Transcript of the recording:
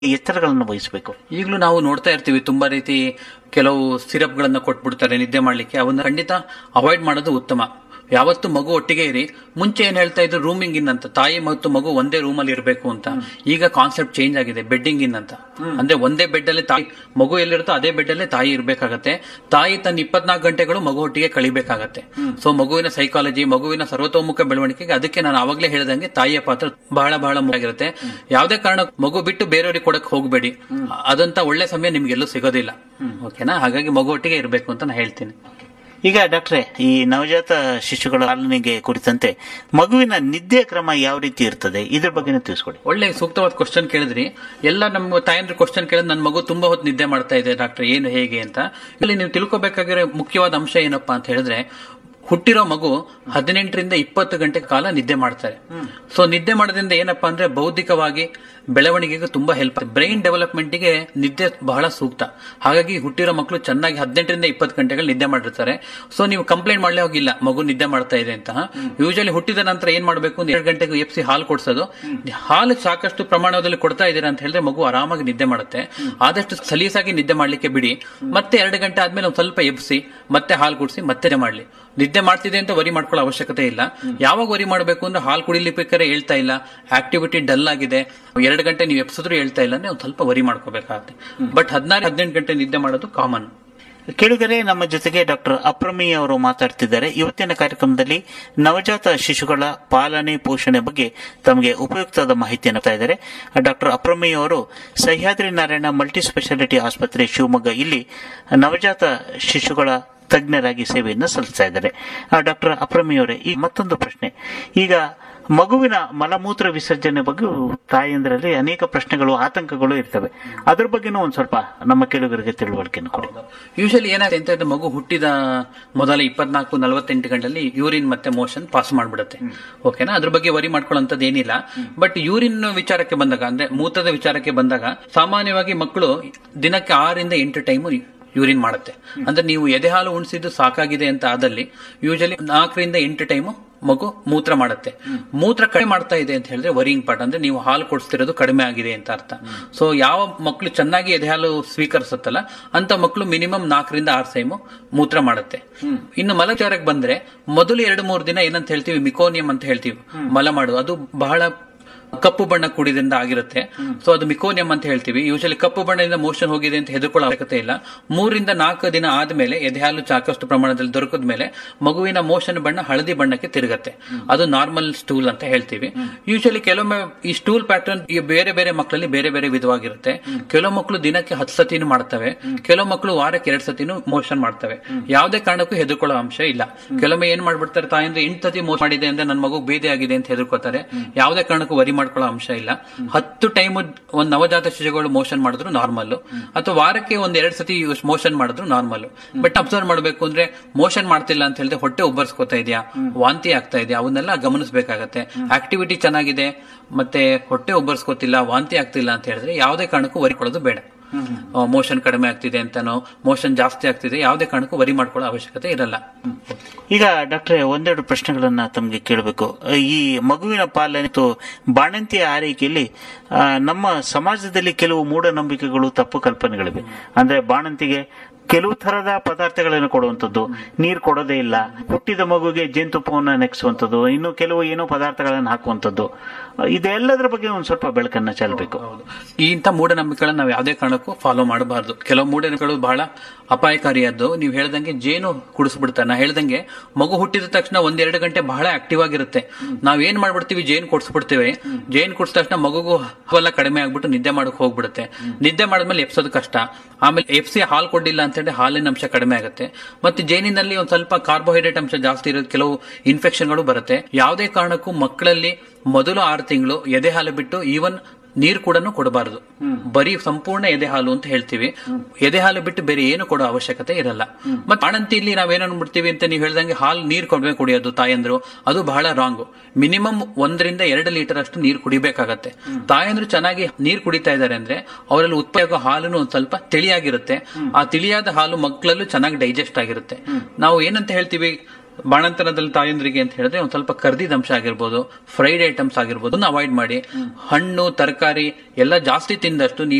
ಎಚ್ಚರಗಳನ್ನು ವಹಿಸಬೇಕು ಈಗಲೂ ನಾವು ನೋಡ್ತಾ ಇರ್ತೀವಿ ತುಂಬಾ ರೀತಿ ಕೆಲವು ಸಿರಪ್ ಗಳನ್ನ ಕೊಟ್ಬಿಡ್ತಾರೆ ನಿದ್ದೆ ಮಾಡ್ಲಿಕ್ಕೆ ಅವನ್ನ ಖಂಡಿತ ಅವಾಯ್ಡ್ ಮಾಡೋದು ಉತ್ತಮ ಯಾವತ್ತು ಮಗು ಒಟ್ಟಿಗೆ ಇರಿ ಮುಂಚೆ ಏನ್ ಹೇಳ್ತಾ ಇದ್ರು ರೂಮಿಂಗ್ ಇನ್ ಅಂತ ತಾಯಿ ಮತ್ತು ಮಗು ಒಂದೇ ರೂಮ್ ಅಲ್ಲಿ ಇರಬೇಕು ಅಂತ ಈಗ ಕಾನ್ಸೆಪ್ಟ್ ಚೇಂಜ್ ಆಗಿದೆ ಬೆಡ್ಡಿಂಗ್ ಇನ್ ಅಂತ ಅಂದ್ರೆ ಒಂದೇ ಬೆಡ್ ಅಲ್ಲಿ ತಾಯಿ ಮಗು ಎಲ್ಲಿರುತ್ತೋ ಅದೇ ಬೆಡ್ ಅಲ್ಲೇ ತಾಯಿ ಇರ್ಬೇಕಾಗತ್ತೆ ತಾಯಿ ತನ್ನ ಇಪ್ಪತ್ನಾಲ್ಕು ಗಂಟೆಗಳು ಮಗು ಒಟ್ಟಿಗೆ ಕಳಿಬೇಕಾಗತ್ತೆ ಸೊ ಮಗುವಿನ ಸೈಕಾಲಜಿ ಮಗುವಿನ ಸರ್ವತೋಮುಖ ಬೆಳವಣಿಗೆಗೆ ಅದಕ್ಕೆ ನಾನು ಅವಾಗಲೇ ಹೇಳಿದಂಗೆ ತಾಯಿಯ ಪಾತ್ರ ಬಹಳ ಬಹಳ ಮುಖ್ಯವಾಗಿರುತ್ತೆ ಯಾವುದೇ ಕಾರಣ ಮಗು ಬಿಟ್ಟು ಬೇರೆಯವ್ರಿಗೆ ಕೊಡಕ್ ಹೋಗಬೇಡಿ ಅದಂತ ಒಳ್ಳೆ ಸಮಯ ನಿಮ್ಗೆಲ್ಲೂ ಸಿಗೋದಿಲ್ಲ ಓಕೆನಾ ಹಾಗಾಗಿ ಮಗು ಒಟ್ಟಿಗೆ ಇರಬೇಕು ಅಂತ ನಾನು ಹೇಳ್ತೀನಿ ಈಗ ಡಾಕ್ಟ್ರೆ ಈ ನವಜಾತ ಶಿಶುಗಳ ಪಾಲನೆಗೆ ಕುರಿತಂತೆ ಮಗುವಿನ ನಿದ್ದೆ ಕ್ರಮ ಯಾವ ರೀತಿ ಇರ್ತದೆ ಇದ್ರ ಬಗ್ಗೆನೂ ತಿಳಿಸ್ಕೊಡಿ ಒಳ್ಳೆ ಸೂಕ್ತವಾದ ಕ್ವಶನ್ ಕೇಳಿದ್ರಿ ಎಲ್ಲ ನಮ್ಮ ತಾಯಂದ್ರ ಕ್ವಶನ್ ಕೇಳಿದ್ ನನ್ನ ಮಗು ತುಂಬಾ ಹೊತ್ತು ನಿದ್ದೆ ಮಾಡ್ತಾ ಇದೆ ಡಾಕ್ಟರ್ ಏನು ಹೇಗೆ ಅಂತ ಇಲ್ಲಿ ನೀವು ತಿಳ್ಕೊಬೇಕಾಗಿರೋ ಮುಖ್ಯವಾದ ಅಂಶ ಏನಪ್ಪಾ ಅಂತ ಹೇಳಿದ್ರೆ ಹುಟ್ಟಿರೋ ಮಗು ಹದಿನೆಂಟರಿಂದ ಇಪ್ಪತ್ತು ಗಂಟೆ ಕಾಲ ನಿದ್ದೆ ಮಾಡ್ತಾರೆ ಸೊ ನಿದ್ದೆ ಮಾಡೋದ್ರಿಂದ ಏನಪ್ಪಾ ಅಂದ್ರೆ ಬೌದ್ಧಿಕವಾಗಿ ಬೆಳವಣಿಗೆಗೆ ತುಂಬಾ ಹೆಲ್ಪ್ ಬ್ರೈನ್ ಡೆವಲಪ್ಮೆಂಟ್ ಗೆ ನಿದ್ದೆ ಬಹಳ ಸೂಕ್ತ ಹಾಗಾಗಿ ಹುಟ್ಟಿರೋ ಮಕ್ಕಳು ಚೆನ್ನಾಗಿ ಹದಿನೆಂಟರಿಂದ ಇಪ್ಪತ್ತು ಗಂಟೆಗಳು ನಿದ್ದೆ ಮಾಡಿರ್ತಾರೆ ಸೊ ನೀವು ಕಂಪ್ಲೇಂಟ್ ಮಾಡ್ಲೇ ಹೋಗಿಲ್ಲ ಮಗು ನಿದ್ದೆ ಮಾಡ್ತಾ ಇದೆ ಅಂತ ಯೂಶಲಿ ಹುಟ್ಟಿದ ನಂತರ ಏನ್ ಮಾಡಬೇಕು ಅಂದ್ರೆ ಎರಡು ಗಂಟೆಗೆ ಎಪ್ಸಿ ಹಾಲು ಕೊಡ್ಸೋದು ಹಾಲು ಸಾಕಷ್ಟು ಪ್ರಮಾಣದಲ್ಲಿ ಕೊಡ್ತಾ ಇದ್ದೀರಾ ಅಂತ ಹೇಳಿದ್ರೆ ಮಗು ಆರಾಮಾಗಿ ನಿದ್ದೆ ಮಾಡುತ್ತೆ ಆದಷ್ಟು ಸಲೀಸಾಗಿ ನಿದ್ದೆ ಮಾಡ್ಲಿಕ್ಕೆ ಬಿಡಿ ಮತ್ತೆ ಎರಡು ಗಂಟೆ ಆದ್ಮೇಲೆ ಒಂದು ಸ್ವಲ್ಪ ಎಬ್ಸಿ ಮತ್ತೆ ಹಾಲು ಕುಡಿಸಿ ಮತ್ತೆ ಮಾಡ್ಲಿ ನಿದ್ದೆ ಮಾಡ್ತಿದೆ ಅಂತ ವರಿ ಮಾಡ್ಕೊಳ್ಳೋ ಅವಶ್ಯಕತೆ ಇಲ್ಲ ಯಾವಾಗ ವರಿ ಮಾಡಬೇಕು ಅಂದ್ರೆ ಹಾಲು ಕುಡಿಲಿಕ್ಕೆ ಹೇಳ್ತಾ ಇಲ್ಲ ಆಕ್ಟಿವಿಟಿ ಡಲ್ ಆಗಿದೆ ಎರಡು ಗಂಟೆ ನೀವು ಎಪ್ಸಿದ್ರು ಹೇಳ್ತಾ ಇಲ್ಲ ಅಂದ್ರೆ ಒಂದು ಸ್ವಲ್ಪ ವರಿ ಮಾಡ್ಕೋಬೇಕಾಗುತ್ತೆ ಬಟ್ ಹದಿನಾರು ಹದಿನೆಂಟು ಗಂಟೆ ನಿದ್ದೆ ಮಾಡೋದು ಕಾಮನ್ ಕೇಳುಗರೆ ನಮ್ಮ ಜೊತೆಗೆ ಡಾಕ್ಟರ್ ಅಪ್ರಮೇಯ ಅವರು ಮಾತಾಡ್ತಿದ್ದಾರೆ ಇವತ್ತಿನ ಕಾರ್ಯಕ್ರಮದಲ್ಲಿ ನವಜಾತ ಶಿಶುಗಳ ಪಾಲನೆ ಪೋಷಣೆ ಬಗ್ಗೆ ತಮಗೆ ಉಪಯುಕ್ತವಾದ ಮಾಹಿತಿಯನ್ನು ನೀಡ್ತಾ ಇದ್ದಾರೆ ಡಾಕ್ಟರ್ ಅಪ್ರಮೇಯ ಅವರು ಸಹ್ಯಾದ್ರಿ ನಾರಾಯಣ ಮಲ್ಟಿ ಸ್ಪೆಷಾಲಿಟಿ ಆಸ್ಪತ್ರೆ ಶಿವಮೊಗ್ಗ ಇಲ್ಲಿ ನವಜಾತ ಶಿಶುಗಳ ತಜ್ಞರಾಗಿ ಸೇವೆಯನ್ನು ಸಲ್ಲಿಸ್ತಾ ಇದ್ದಾರೆ ಡಾಕ್ಟರ್ ಅಪ್ರಮೇಯ ಅವರೇ ಈ ಮತ್ತೊಂದು ಪ್ರಶ್ನೆ ಈಗ ಮಗುವಿನ ಮಲಮೂತ್ರ ವಿಸರ್ಜನೆ ಬಗ್ಗೆ ತಾಯಂದ್ರಲ್ಲಿ ಅನೇಕ ಪ್ರಶ್ನೆಗಳು ಆತಂಕಗಳು ಇರ್ತವೆ ಅದ್ರ ಬಗ್ಗೆನೂ ಒಂದ್ ಸ್ವಲ್ಪ ನಮ್ಮ ಕೇಳುಗರಿಗೆ ತಿಳುವಳಿಕೆಯನ್ನು ಕೊಡಿ ಯೂಶಲಿ ಏನಾಗುತ್ತೆ ಅಂತ ಹೇಳಿದ್ರೆ ಮಗು ಹುಟ್ಟಿದ ಮೊದಲ ಇಪ್ಪತ್ನಾಲ್ಕು ನಲವತ್ತೆಂಟು ಗಂಟಲ್ಲಿ ಯೂರಿನ್ ಮತ್ತೆ ಮೋಷನ್ ಪಾಸ್ ಮಾಡ್ಬಿಡುತ್ತೆ ಓಕೆನಾ ಅದ್ರ ಬಗ್ಗೆ ವರಿ ಮಾಡ್ಕೊಳ್ಳೋಂಥದ್ದು ಏನಿಲ್ಲ ಬಟ್ ಯೂರಿನ್ ವಿಚಾರಕ್ಕೆ ಬಂದಾಗ ಅಂದ್ರೆ ಮೂತ್ರದ ವಿಚಾರಕ್ಕೆ ಬಂದಾಗ ಸಾಮಾನ್ಯವಾಗಿ ಮಕ್ಕಳು ದಿನಕ್ಕೆ ಆರರಿಂದ ಎಂಟು ಟೈಮ್ ಯೂರಿನ್ ಮಾಡುತ್ತೆ ಅಂದ್ರೆ ನೀವು ಎದೆ ಹಾಲು ಉಣಿಸಿದ್ದು ಸಾಕಾಗಿದೆ ಅಂತ ಆದಲ್ಲಿ ಯೂಶಲಿ ನಾಲ್ಕರಿಂದ ಎಂಟು ಟೈಮು ಮಗು ಮೂತ್ರ ಮಾಡುತ್ತೆ ಮೂತ್ರ ಕಡಿಮೆ ಮಾಡ್ತಾ ಇದೆ ಅಂತ ಹೇಳಿದ್ರೆ ವರಿಂಗ್ ಪಾರ್ಟ್ ಅಂದ್ರೆ ನೀವು ಹಾಲು ಕೊಡಿಸ್ತಿರೋದು ಕಡಿಮೆ ಆಗಿದೆ ಅಂತ ಅರ್ಥ ಸೊ ಯಾವ ಮಕ್ಕಳು ಚೆನ್ನಾಗಿ ಎದೆ ಹಾಲು ಸ್ವೀಕರಿಸುತ್ತಲ್ಲ ಅಂತ ಮಕ್ಕಳು ಮಿನಿಮಮ್ ನಾಲ್ಕರಿಂದ ಆರು ಟೈಮು ಮೂತ್ರ ಮಾಡುತ್ತೆ ಇನ್ನು ಮಲಚಾರಕ್ಕೆ ಬಂದ್ರೆ ಮೊದಲು ಎರಡು ಮೂರು ದಿನ ಏನಂತ ಹೇಳ್ತೀವಿ ಮಿಕೋನಿಯಂ ಅಂತ ಹೇಳ್ತೀವಿ ಮಲ ಮಾಡುದು ಅದು ಬಹಳ ಕಪ್ಪು ಬಣ್ಣ ಕೂಡಿದ್ರಿಂದ ಆಗಿರುತ್ತೆ ಸೊ ಅದು ಮಿಕೋನಿಯಂ ಅಂತ ಹೇಳ್ತೀವಿ ಯೂಶಲಿ ಕಪ್ಪು ಬಣ್ಣದಿಂದ ಮೋಷನ್ ಹೋಗಿದೆ ಅಂತ ಹೆದರ್ಕೊಳ್ಳೋ ಅವಶ್ಯಕತೆ ಇಲ್ಲ ಮೂರಿಂದ ನಾಲ್ಕು ದಿನ ಆದ್ಮೇಲೆ ಎದೆಹಾಲು ಸಾಕಷ್ಟು ಪ್ರಮಾಣದಲ್ಲಿ ದೊರಕದ ಮೇಲೆ ಮಗುವಿನ ಮೋಷನ್ ಬಣ್ಣ ಹಳದಿ ಬಣ್ಣಕ್ಕೆ ತಿರುಗತ್ತೆ ಅದು ನಾರ್ಮಲ್ ಸ್ಟೂಲ್ ಅಂತ ಹೇಳ್ತೀವಿ ಯೂಶಲಿ ಕೆಲವೊಮ್ಮೆ ಈ ಸ್ಟೂಲ್ ಪ್ಯಾಟರ್ನ್ ಈ ಬೇರೆ ಬೇರೆ ಮಕ್ಕಳಲ್ಲಿ ಬೇರೆ ಬೇರೆ ವಿಧವಾಗಿರುತ್ತೆ ಕೆಲವು ಮಕ್ಕಳು ದಿನಕ್ಕೆ ಹತ್ತು ಸತಿನೂ ಮಾಡ್ತವೆ ಕೆಲವು ಮಕ್ಕಳು ವಾರಕ್ಕೆ ಎರಡ್ ಸತಿನೂ ಮೋಷನ್ ಮಾಡ್ತವೆ ಯಾವುದೇ ಕಾರಣಕ್ಕೂ ಹೆದರ್ಕೊಳ್ಳೋ ಅಂಶ ಇಲ್ಲ ಕೆಲವೊಮ್ಮೆ ಏನ್ ಮಾಡ್ಬಿಡ್ತಾರೆ ತಾಯಂದ್ರೆ ಎಂಟು ಸತಿ ಮೋಷನ್ ಮಾಡಿದೆ ಅಂದ್ರೆ ನನ್ನ ಮಗು ಬೇದೆ ಆಗಿದೆ ಅಂತ ಹೆದರ್ಕೋತಾರೆ ಯಾವುದೇ ಕಾರಣಕ್ಕೂ ವರಿ ಮಾಡ್ಕೊಳ್ಳೋ ಅಂಶ ಇಲ್ಲ ಹತ್ತು ಟೈಮ್ ಒಂದ್ ನವಜಾತ ಶಿಶುಗಳು ಮೋಷನ್ ಮಾಡಿದ್ರು ನಾರ್ಮಲ್ ಅಥವಾ ವಾರಕ್ಕೆ ಒಂದ್ ಎರಡ್ ಸತಿ ಮೋಷನ್ ಮಾಡಿದ್ರು ನಾರ್ಮಲ್ ಬಟ್ ಅಬ್ಸರ್ವ್ ಮಾಡಬೇಕು ಅಂದ್ರೆ ಮೋಷನ್ ಮಾಡ್ತಿಲ್ಲ ಅಂತ ಹೇಳಿದ್ರೆ ಹೊಟ್ಟೆ ಉಬ್ಬರ್ಸ್ಕೊತಾ ಇದೆಯಾ ವಾಂತಿ ಆಗ್ತಾ ಇದೆಯಾ ಅವನ್ನೆಲ್ಲ ಗಮನಿಸಬೇಕಾಗತ್ತೆ ಆಕ್ಟಿವಿಟಿ ಚೆನ್ನಾಗಿದೆ ಮತ್ತೆ ಹೊಟ್ಟೆ ಉಬ್ಬರ್ಸ್ಕೊತಿಲ್ಲ ವಾಂತಿ ಆಗ್ತಿಲ್ಲ ಅಂತ ಹೇಳಿದ್ರೆ ಯಾವುದೇ ಕಾರಣಕ್ಕೂ ವರಿಕೊಳ್ಳೋದು ಬೇಡ ಮೋಷನ್ ಕಡಿಮೆ ಆಗ್ತಿದೆ ಅಂತಾನೋ ಮೋಷನ್ ಜಾಸ್ತಿ ಆಗ್ತಿದೆ ಯಾವುದೇ ಕಾರಣಕ್ಕೂ ವರಿ ಮಾಡ್ಕೊಳ್ಳೋ ಅವಶ್ಯಕತೆ ಇರಲ್ಲ ಈಗ ಡಾಕ್ಟ್ರೆ ಒಂದೆರಡು ಪ್ರಶ್ನೆಗಳನ್ನ ತಮಗೆ ಕೇಳಬೇಕು ಈ ಮಗುವಿನ ಪಾಲನೆ ಮತ್ತು ಬಾಣಂತಿಯ ಆರೈಕೆಯಲ್ಲಿ ಆ, ನಮ್ಮ ಸಮಾಜದಲ್ಲಿ ಕೆಲವು ಮೂಢನಂಬಿಕೆಗಳು ತಪ್ಪು ಕಲ್ಪನೆಗಳಿವೆ ಅಂದ್ರೆ ಬಾಣಂತಿಗೆ ಕೆಲವು ತರದ ಪದಾರ್ಥಗಳನ್ನು ಕೊಡುವಂಥದ್ದು ನೀರು ಕೊಡೋದೇ ಇಲ್ಲ ಹುಟ್ಟಿದ ಮಗುಗೆ ಜೇನುತುಪ್ಪವನ್ನು ನೆಕ್ಸುವಂಥದ್ದು ಇನ್ನು ಕೆಲವು ಏನೋ ಪದಾರ್ಥಗಳನ್ನು ಹಾಕುವಂಥದ್ದು ಇದೆಲ್ಲದರ ಬಗ್ಗೆ ಒಂದು ಸ್ವಲ್ಪ ಬೆಳಕನ್ನ ಚೆಲ್ಲಬೇಕು ಈ ಇಂಥ ಮೂಢನಂಬಿಕೆಗಳನ್ನ ನಾವು ಯಾವುದೇ ಕಾರಣಕ್ಕೂ ಫಾಲೋ ಮಾಡಬಾರ್ದು ಕೆಲವು ಮೂಢನಂಬಿಕೆಗಳು ಬಹಳ ಅಪಾಯಕಾರಿಯಾದ್ದು ನೀವು ಹೇಳ್ದಂಗೆ ಜೇನು ಕುಡಿಸ್ಬಿಡ್ತಾರೆ ನಾ ಹೇಳ್ದಂಗೆ ಮಗು ಹುಟ್ಟಿದ ತಕ್ಷಣ ಒಂದೆರಡು ಗಂಟೆ ಬಹಳ ಆಕ್ಟಿವ್ ಆಗಿರುತ್ತೆ ನಾವ್ ಏನ್ ಮಾಡ್ಬಿಡ್ತೀವಿ ಜೇನು ಕೊಡಿಸ್ಬಿಡ್ತೀವಿ ಜೇನು ಕುಡಿಸಿದ ತಕ್ಷಣ ಮಗುಗೂ ಎಲ್ಲ ಕಡಿಮೆ ಆಗ್ಬಿಟ್ಟು ನಿದ್ದೆ ಮಾಡಕ್ ಹೋಗ್ಬಿಡುತ್ತೆ ನಿದ್ದೆ ಮಾಡಿದ್ಮೇಲೆ ಎಪ್ಸೋದು ಕಷ್ಟ ಆಮೇಲೆ ಎಫ್ಸಿ ಹಾಲು ಕೊಡ್ಲಿಲ್ಲ ಅಂತ ಹೇಳಿ ಹಾಲಿನ ಅಂಶ ಕಡಿಮೆ ಆಗುತ್ತೆ ಮತ್ತೆ ಜೇನಿನಲ್ಲಿ ಒಂದ್ ಸ್ವಲ್ಪ ಕಾರ್ಬೋಹೈಡ್ರೇಟ್ ಅಂಶ ಜಾಸ್ತಿ ಇರೋದು ಕೆಲವು ಇನ್ಫೆಕ್ಷನ್ಗಳು ಬರುತ್ತೆ ಯಾವುದೇ ಕಾರಣಕ್ಕೂ ಮಕ್ಕಳಲ್ಲಿ ಮೊದಲು ಆರು ತಿಂಗಳು ಎದೆ ಹಾಲು ಬಿಟ್ಟು ಈವನ್ ನೀರು ಕೂಡ ಕೊಡಬಾರದು ಬರೀ ಸಂಪೂರ್ಣ ಎದೆ ಹಾಲು ಅಂತ ಹೇಳ್ತೀವಿ ಎದೆ ಹಾಲು ಬಿಟ್ಟು ಬೇರೆ ಏನು ಕೊಡೋ ಅವಶ್ಯಕತೆ ಇರಲ್ಲ ಮತ್ತೆ ಬಾಣಂತಿಯಲ್ಲಿ ನಾವೇನ್ ಅನ್ಬಿಡ್ತೀವಿ ಅಂತ ನೀವು ಹೇಳ್ದಂಗೆ ಹಾಲು ನೀರು ಕಡಿಮೆ ಕುಡಿಯೋದು ತಾಯಂದ್ರು ಅದು ಬಹಳ ರಾಂಗ್ ಮಿನಿಮಮ್ ಒಂದರಿಂದ ಎರಡು ಲೀಟರ್ ಅಷ್ಟು ನೀರು ಕುಡಿಬೇಕಾಗತ್ತೆ ತಾಯಂದ್ರು ಚೆನ್ನಾಗಿ ನೀರು ಕುಡಿತಾ ಇದ್ದಾರೆ ಅಂದ್ರೆ ಅವರಲ್ಲಿ ಉತ್ಪನ್ನ ಹಾಲು ಒಂದ್ ಸ್ವಲ್ಪ ತಿಳಿಯಾಗಿರುತ್ತೆ ಆ ತಿಳಿಯಾದ ಹಾಲು ಮಕ್ಕಳಲ್ಲೂ ಚೆನ್ನಾಗಿ ಡೈಜೆಸ್ಟ್ ಆಗಿರುತ್ತೆ ನಾವು ಏನಂತ ಹೇಳ್ತೀವಿ ಬಾಣಂತನದಲ್ಲಿ ತಾಯಂದ್ರಿಗೆ ಅಂತ ಹೇಳಿದ್ರೆ ಒಂದ್ ಸ್ವಲ್ಪ ಕರ್ದಿದ ಅಂಶ ಆಗಿರ್ಬೋದು ಫ್ರೈಡ್ ಐಟಮ್ಸ್ ಆಗಿರ್ಬೋದು ಅವಾಯ್ಡ್ ಮಾಡಿ ಹಣ್ಣು ತರಕಾರಿ ಎಲ್ಲ ಜಾಸ್ತಿ ತಿಂದಷ್ಟು ನೀವು